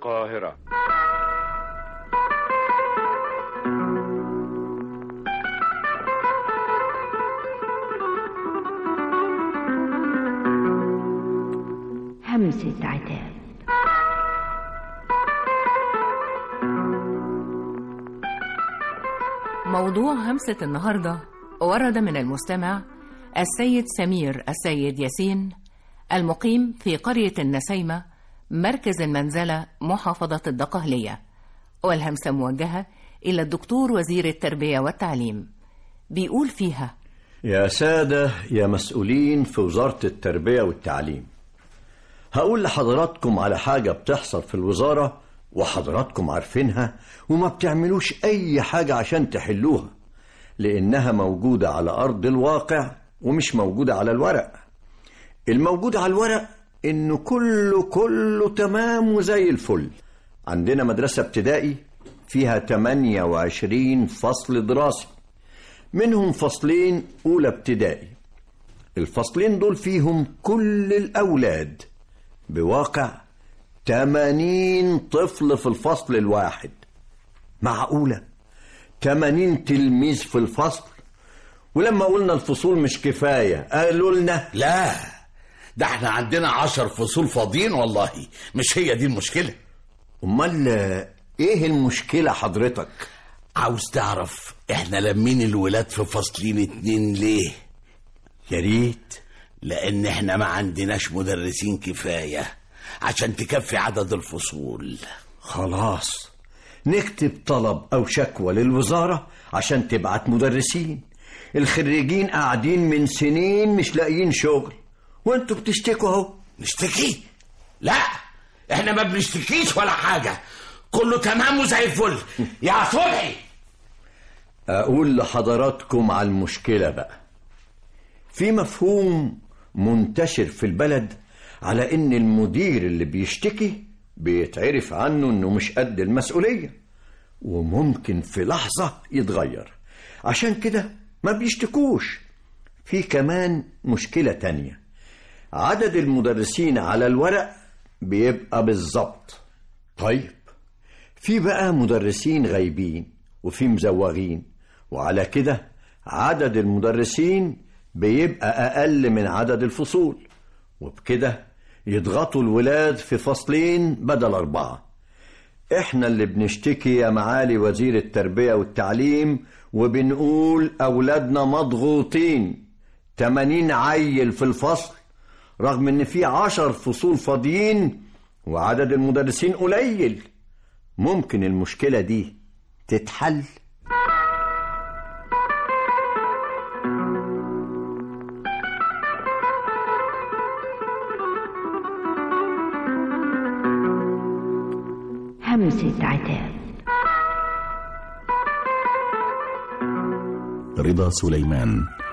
القاهرة همسة عتاب موضوع همسة النهاردة ورد من المستمع السيد سمير السيد ياسين المقيم في قرية النسيمة مركز المنزلة محافظة الدقهلية والهمسة موجهة إلى الدكتور وزير التربية والتعليم بيقول فيها يا سادة يا مسؤولين في وزارة التربية والتعليم هقول لحضراتكم على حاجة بتحصل في الوزارة وحضراتكم عارفينها وما بتعملوش أي حاجة عشان تحلوها لأنها موجودة على أرض الواقع ومش موجودة على الورق الموجود على الورق إنه كله كله تمام وزي الفل عندنا مدرسة ابتدائي فيها 28 فصل دراسي منهم فصلين أولى ابتدائي الفصلين دول فيهم كل الأولاد بواقع 80 طفل في الفصل الواحد معقولة 80 تلميذ في الفصل ولما قلنا الفصول مش كفاية قالوا لنا لا ده احنا عندنا عشر فصول فاضيين والله مش هي دي المشكلة أمال إيه المشكلة حضرتك؟ عاوز تعرف احنا لمين الولاد في فصلين اتنين ليه يا ريت لان احنا ما عندناش مدرسين كفاية عشان تكفي عدد الفصول خلاص نكتب طلب أو شكوى للوزارة عشان تبعت مدرسين الخريجين قاعدين من سنين مش لاقيين شغل وانتوا بتشتكوا اهو نشتكي لا احنا ما بنشتكيش ولا حاجة كله تمام وزي الفل يا صبحي أقول لحضراتكم على المشكلة بقى في مفهوم منتشر في البلد على إن المدير اللي بيشتكي بيتعرف عنه إنه مش قد المسؤولية وممكن في لحظة يتغير عشان كده ما بيشتكوش في كمان مشكلة تانية عدد المدرسين على الورق بيبقى بالظبط طيب في بقى مدرسين غايبين وفي مزوغين وعلى كده عدد المدرسين بيبقى أقل من عدد الفصول وبكده يضغطوا الولاد في فصلين بدل أربعة احنا اللي بنشتكي يا معالي وزير التربية والتعليم وبنقول أولادنا مضغوطين 80 عيل في الفصل رغم ان في عشر فصول فاضيين وعدد المدرسين قليل ممكن المشكلة دي تتحل همسة عتاب رضا سليمان